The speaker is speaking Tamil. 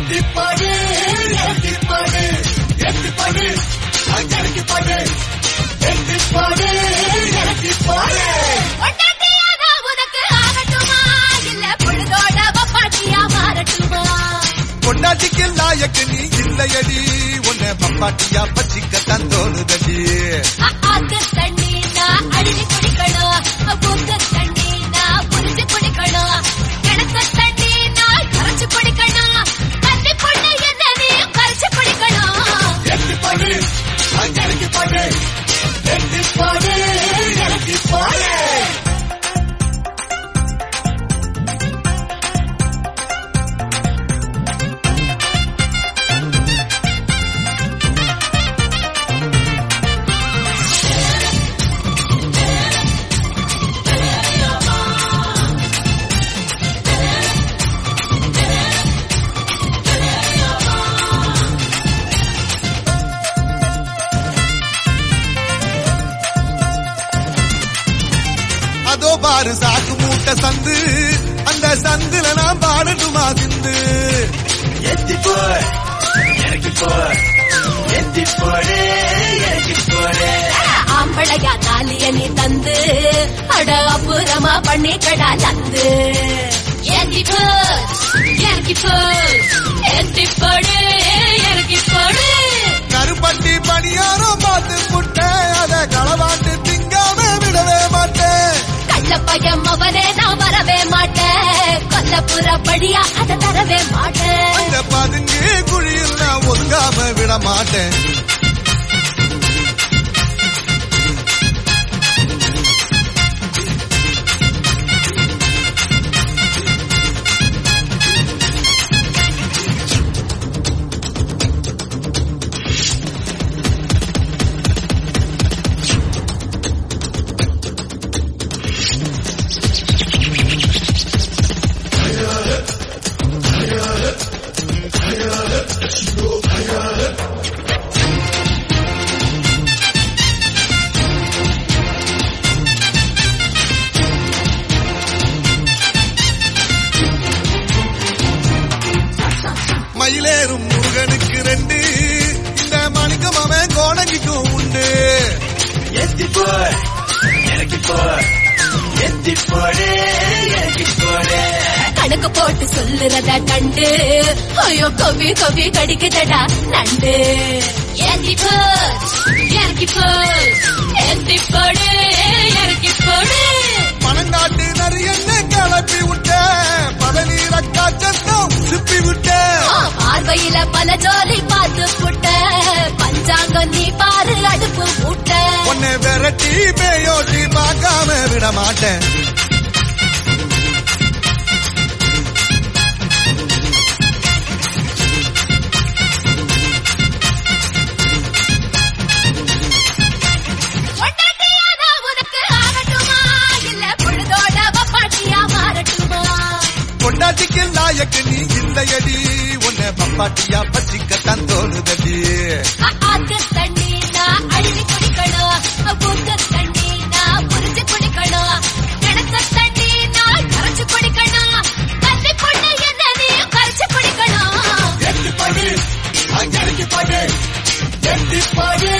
எட்டி பாடு எட்டி பாடு எட்டி பாடு அங்கடிக்கு பாடு எட்டி பாடு எட்டி பாடு ஒட்டட்டியாதா உனக்கு ஆகட்டுமா இல்ல பொழுதோட வப்பாட்டியா மாறட்டுமா பொண்டாட்டிக்கு லாயக்கு நீ இல்லையடி உன்னை பப்பாட்டியா பச்சிக்கத்தான் தோணுதடி ஆத்து தண்ணி நான் அழுதி குடிக்கணும் பூத்து தண்ணி நான் புரிஞ்சு குடிக்கணும் கிணத்து தண்ணி நான் கரைச்சு குடிக்கணும் தண்ணி பொண்ணு என்ன நீ கரைச்சு குடிக்கணும் எட்டி பாடு அங்கடிக்கு பாடு எட்டி பாடு எட்டி பாடு அதோ பாரு சாக்கு மூட்டை சந்து அந்த சந்துல நான் பாடட்டுமா சிந்து எத்தி போய் இறக்கி போய் எத்தி போடு இறக்கி போடு ஆம்பளையா தாலிய நீ தந்து அட அப்புறமா பண்ணி கடா லந்து ஏந்தி போர் இறக்கி போர் ஏந்தி போடு இறக்கி போடு கருப்பட்டி பணியாரம் பார்த்து புட்டேன் அதை களவாண்டு திங்காம விடவே மாட்டேன் கள்ளப்பையம் அவனே நான் வரவே மாட்டேன் கொல்லப்புற படியா அதை தரவே மாட்டேன் அந்த பதுங்கு குழியில் நான் ஒதுங்காம விட மாட்டேன் மயிலேறும் முருகனுக்கு ரெண்டு இந்த மணிக்கும் அவன் கோணங்கிக்கும் உண்டு எத்தி போய் இறக்கி போய் எத்தி போடு இறக்கி போடு கணக்கு போட்டு சொல்லுறத கண்டு ஐயோ கவி கவி கடிக்குதடா நண்டு ஏந்தி போர் இறக்கி போர் ஏந்தி போடு இறக்கி போடு பணங்காட்டு நரியன்னு கிளப்பி விட்டேன் பதநீர காய்ச்சத்தான் சுப்பி விட்டேன் ஆ, பார்வையில பல ஜோலி பார்த்து புட்ட பஞ்சாங்கம் நீ பாரு அடுப்பு மூட்ட உன்னை விரட்டி பேயோட்டி பார்க்காம விட மாட்டேன் ஒட்டாட்டியாதா உனக்கு ஆகட்டுமா இல்ல பொழுதோட வப்பாட்டியா மாறட்டுமா பொண்டாட்டிக்கு லாயக்கு நீ இல்லையடி உன்னை பப்பாட்டியா பச்சிக்கத்தான் தோணுதடி ஆத்து தண்ணி நான் அழுதி குடிக்கணும் பூத்து தண்ணி நான் புரிஞ்சு குடிக்கணும் கிணத்து தண்ணி நான் கரைச்சு குடிக்கணும் தண்ணி பொண்ணு என்ன நீ கரைச்சு குடிக்கணும் எட்டி பாடு அங்கடிக்கு பாடு எட்டி பாடு